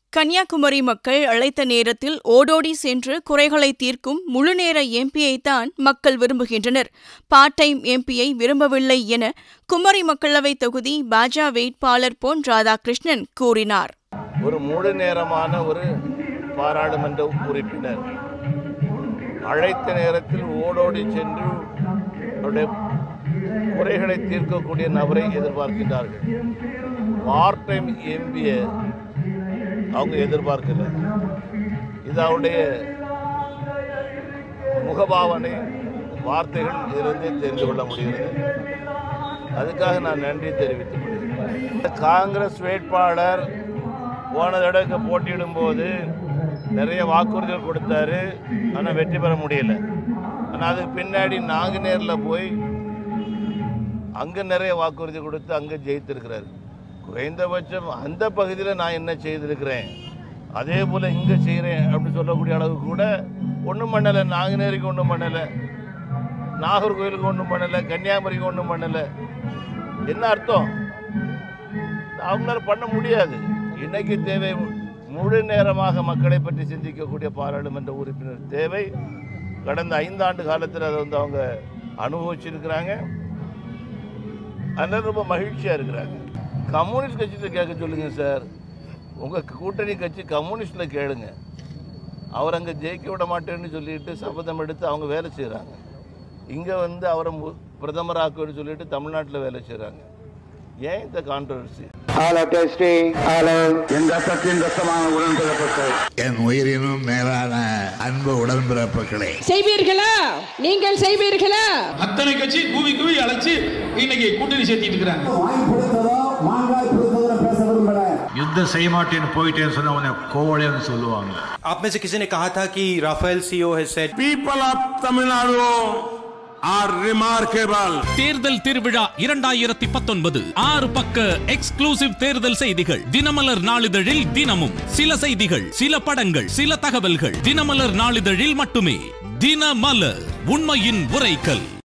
கன்னியாகுமரி மக்கள் அழைத்த நேரத்தில் ஓடோடி சென்று குறைகளை தீர்க்கும் முழுநேர எம்பியைத்தான் மக்கள் விரும்புகின்றனர் பார்ட் டைம் எம்பியை விரும்பவில்லை என குமரி மக்களவைத் தொகுதி பாஜ வேட்பாளர் பொன் ராதாகிருஷ்ணன் கூறினார் ஒரு முழு நேரமான ஒரு பாராளுமன்ற உறுப்பினர் அழைத்த நேரத்தில் ஓடோடி சென்று அவருடைய குறைகளை தீர்க்கக்கூடிய நபரை எதிர்பார்க்கின்றார்கள் பார்ட் டைம் எம்பியை அவங்க எதிர்பார்க்கல இது அவருடைய முகபாவனை வார்த்தைகள் இதிலிருந்தே தெரிந்து கொள்ள முடிகிறது அதுக்காக நான் நன்றி தெரிவித்துக் கொள்கிறேன் காங்கிரஸ் வேட்பாளர் போன தடவைக்கு போட்டியிடும் போது நிறைய வாக்குறுதிகள் கொடுத்தாரு ஆனால் வெற்றி பெற முடியல ஆனால் அதுக்கு பின்னாடி நாங்குநேரில் போய் அங்கே நிறைய வாக்குறுதி கொடுத்து அங்கே ஜெயித்திருக்கிறாரு குறைந்தபட்சம் அந்த பகுதியில் நான் என்ன செய்திருக்கிறேன் அதே போல் இங்கே செய்கிறேன் அப்படி சொல்லக்கூடிய அளவுக்கு கூட ஒன்றும் பண்ணலை நாங்குநேரிக்கு ஒன்றும் பண்ணலை நாகர்கோயிலுக்கு ஒன்றும் பண்ணலை கன்னியாகுமரிக்கு ஒன்றும் பண்ணலை என்ன அர்த்தம் அவங்களால பண்ண முடியாது இன்னைக்கு தேவை முழு நேரமாக மக்களை பற்றி சிந்திக்கக்கூடிய பாராளுமன்ற உறுப்பினர் தேவை கடந்த ஐந்தாண்டு காலத்தில் அதை வந்து அவங்க அனுபவிச்சிருக்கிறாங்க அதனால ரொம்ப மகிழ்ச்சியாக இருக்கிறாங்க கம்யூனிஸ்ட் கட்சியில் கேட்க சொல்லுங்கள் சார் உங்கள் கூட்டணி கட்சி கம்யூனிஸ்டில் கேளுங்க அவர் அங்கே ஜெயிக்க விட மாட்டேன்னு சொல்லிட்டு சபதம் எடுத்து அவங்க வேலை செய்கிறாங்க இங்கே வந்து அவரை மு- பிரதமராக்குன்னு சொல்லிட்டு தமிழ்நாட்டில் வேலை செய்கிறாங்க ஏன் இந்த கான்ட்ரவர்சி Hello, testing. Hello. என் ரத்தத்தின் ரத்தமான உடன்பிறப்புகள் என் உயிரினும் மேலான அன்பு உடன்பிறப்புகளே செய்வீர்களா நீங்கள் செய்வீர்களா அத்தனை கட்சி கூவி கூவி அழைச்சு இன்னைக்கு கூட்டணி சேர்த்திட்டு இருக்கிறாங்க வாங்கி கொடுத்ததோ மாங்காய் கொடுத்ததோ நான் பேச விரும்பல யுத்தம் செய்ய மாட்டேன்னு போயிட்டேன்னு சொன்னா உன்னை கோவலைன்னு சொல்லுவாங்க आप में से किसी ने कहा था कि Rafale CEO has said people of Tamil Nadu are remarkable தேர்தல் திருவிழா இரண்டாயிரத்தி பத்தொன்பது ஆறு பக்க எக்ஸ்க்ளூசிவ் தேர்தல் செய்திகள் தினமலர் நாளிதழில் தினமும் சில செய்திகள் சில படங்கள் சில தகவல்கள் தினமலர் நாளிதழில் மட்டுமே தினமலர் உண்மையின் உரைக்கல்